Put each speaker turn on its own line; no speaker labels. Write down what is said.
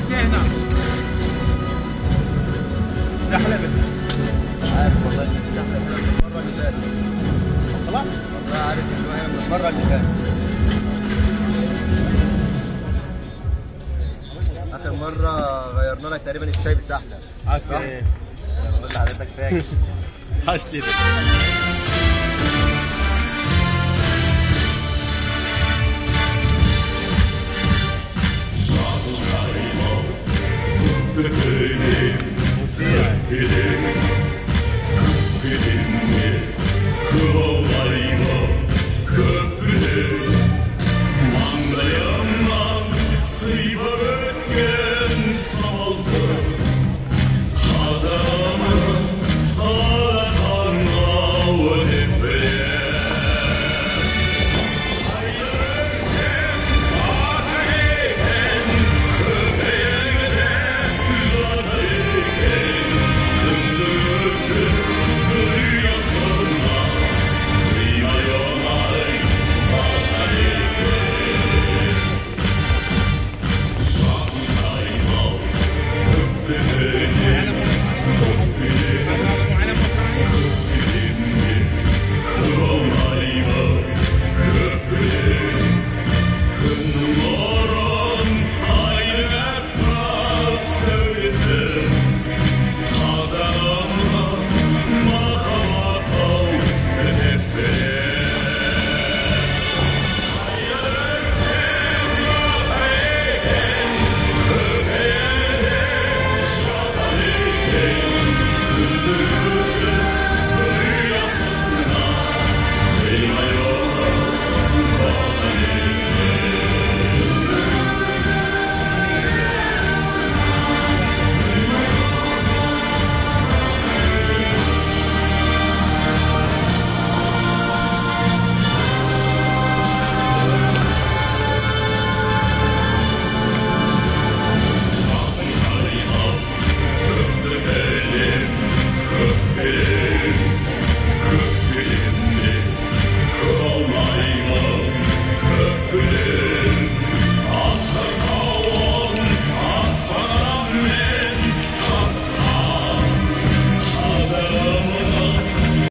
ايه هنا؟ سحلبة
عارف والله ان السحله هنا من المره اللي فاتت
خلاص
والله عارف ان هي من المره اللي فاتت اخر مره غيرنا لك تقريبا الشاي بسحله
حاسس
صح؟
ايه؟
انا بقول لحضرتك فاكر
حاسس ايه؟
Thank you.